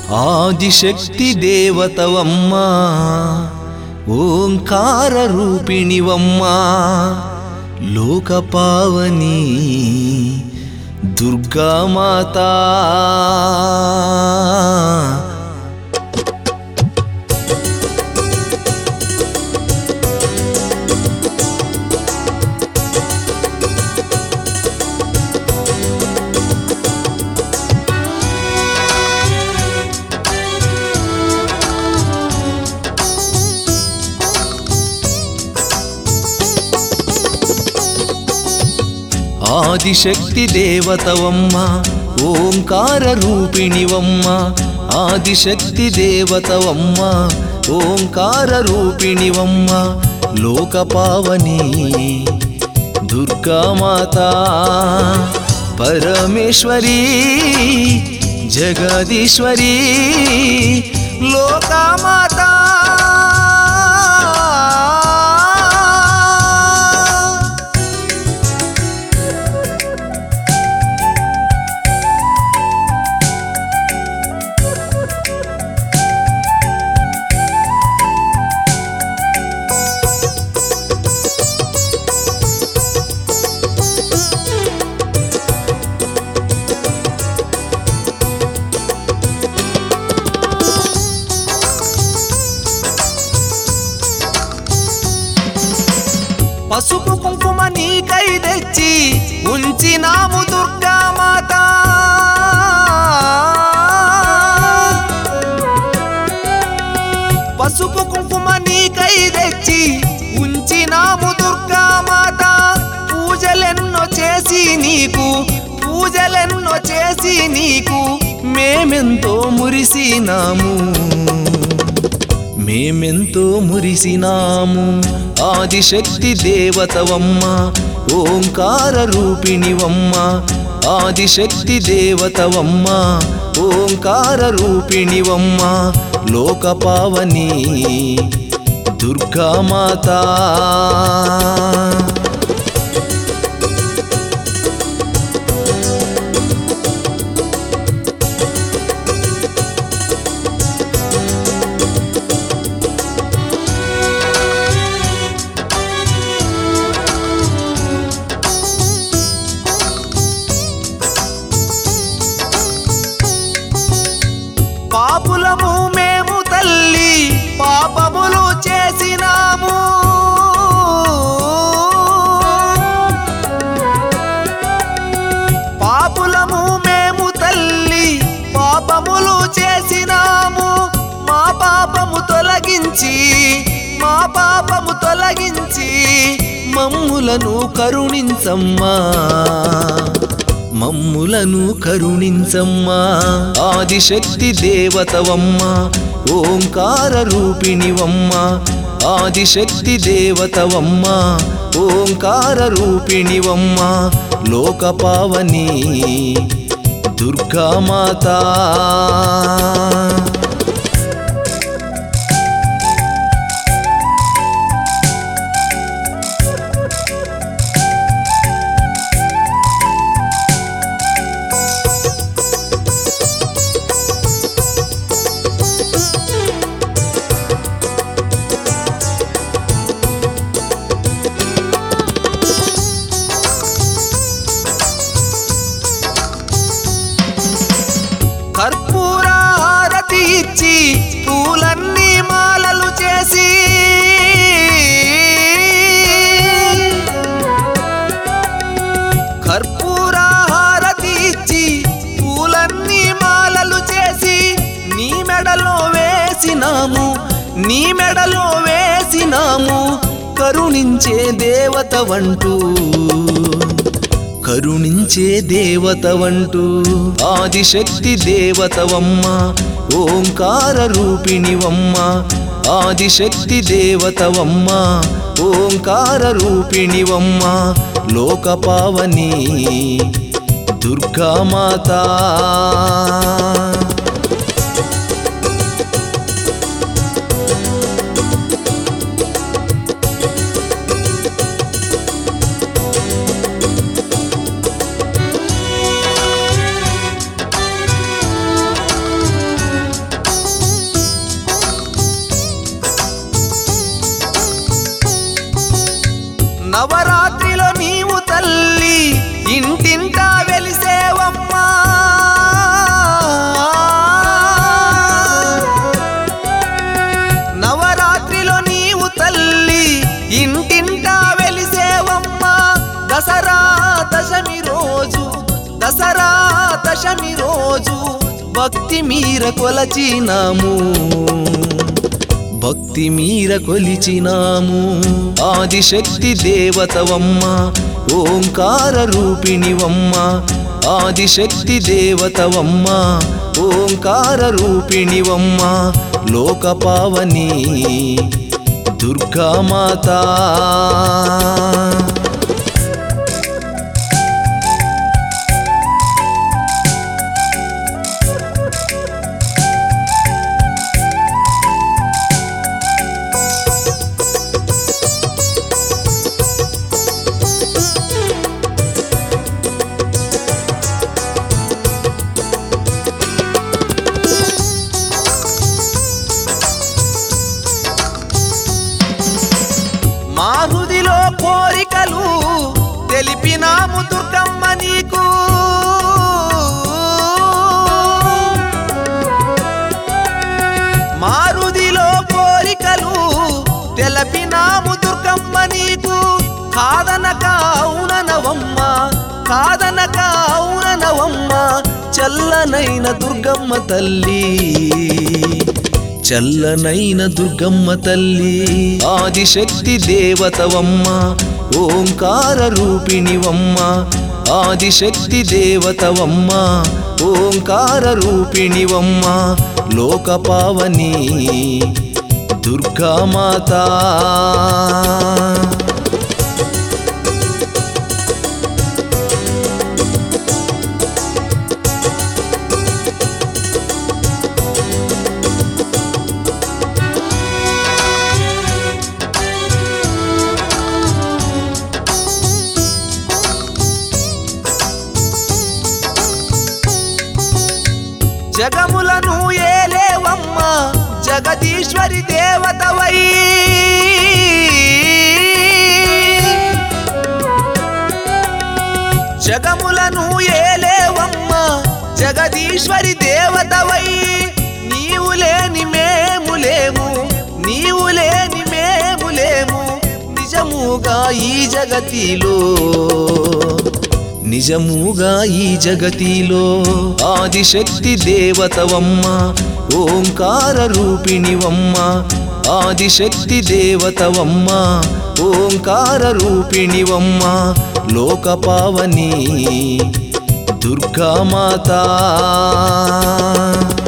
ఆదిశక్తి దేవతవమ్మా ఓంకార రూపిణివమ్మా లోకపావని దుర్గామాతా ఆదిశక్తి దేవతవమ్మ ఓంకార రూపిణివమ్మ ఆదిశక్తి దేవతవమ్మ ఓంకార రూపిణివమ్మ లోకపావని దుర్గామాత పరమేశ్వరి జగదీశ్వరి లోకమాత పసుపు కుంకుమ నీకై తెచ్చి ఉంచినాము దుర్గామాత పసుపు కుంకుమ నీకై తెచ్చి ఉంచినాము దుర్గామాత పూజలెన్నో చేసి నీకు పూజలెన్నో చేసి నీకు మేమెంతో మురిసినాము మేమెంతో మురిసినాము ఆదిశక్తి దేవతవమ్మ ఓంకార రూపిణివమ్మ ఆదిశక్తి దేవతవమ్మ ఓంకార రూపిణివమ్మ లోకపావని దుర్గామాత పాపులము మేము తల్లి పాపములు చేసినాము పాపులము మేము తల్లి పాపములు చేసినాము మా పాపము తొలగించి మా పాపము తొలగించి మమ్ములను కరుణించమ్మా మమ్ములను కరుణించమ్మా ఆదిశక్తి దేవతవమ్మ ఓంకార రూపిణివమ్మ ఆదిశక్తి దేవతవమ్మ ఓంకార రూపిణివమ్మ లోకపావని దుర్గామాత కర్పూర హారతి ఇచ్చి పూలన్నీ మాలలు చేసి కర్పూర హారతి ఇచ్చి పూలన్నీ మాలలు చేసి నీ మెడలో వేసినాము నీ మెడలో వేసినాము కరుణించే దేవత వంటూ కరుణించే దేవతవంటూ ఆదిశక్తి దేవతవమ్మ ఓంకార రూపిణివమ్మ ఆదిశక్తి దేవతవమ్మ ఓంకార రూపిణివమ్మ లోకపావని దుర్గామాత నవరాత్రిలో నీవు తల్లి ఇంటింటా వెలిసేవమ్మా నవరాత్రిలో నీవు తల్లి ఇంటింటా వెలిసేవమ్మా దసరా దశమి రోజు దసరా దశమి రోజు భక్తి మీర కొలచినాము భక్తి మీర కొలిచినాము ఆదిశక్తి దేవతవమ్మ ఓంకార రూపిణివమ్మ ఆదిశక్తి దేవతవమ్మ ఓంకార రూపిణివమ్మ లోకపావని దుర్గామాత మా హృదిలో కోరికలు తెలిపినాము దుర్గమ్మ నీకు మా హృదిలో కోరికలు తెలపినాము దుర్గమ్మ నీకు కాదనక అవుననవమ్మ కాదనక అవుననవమ్మ చల్లనైన దుర్గమ్మ తల్లి చల్లనైన దుర్గమ్మ తల్లి ఆదిశక్తి దేవతవమ్మ ఓంకార రూపిణివమ్మ ఆదిశక్తి దేవతవమ్మ ఓంకార రూపిణివమ్మ లోకపావని దుర్గామాత జగములను ఏలేవమ్మ జగదీశ్వరి దేవతవై జగములను ఏలేవమ్మ జగదీశ్వరి దేవతవై నీవు లేని మేము లేము నీవు లేని మేము లేము నిజముగా ఈ జగతిలో నిజముగా ఈ జగతిలో ఆదిశక్తి దేవతవమ్మ ఓంకార రూపిణివమ్మ ఆదిశక్తి దేవతవమ్మ ఓంకార రూపిణివమ్మ లోకపావని దుర్గామాత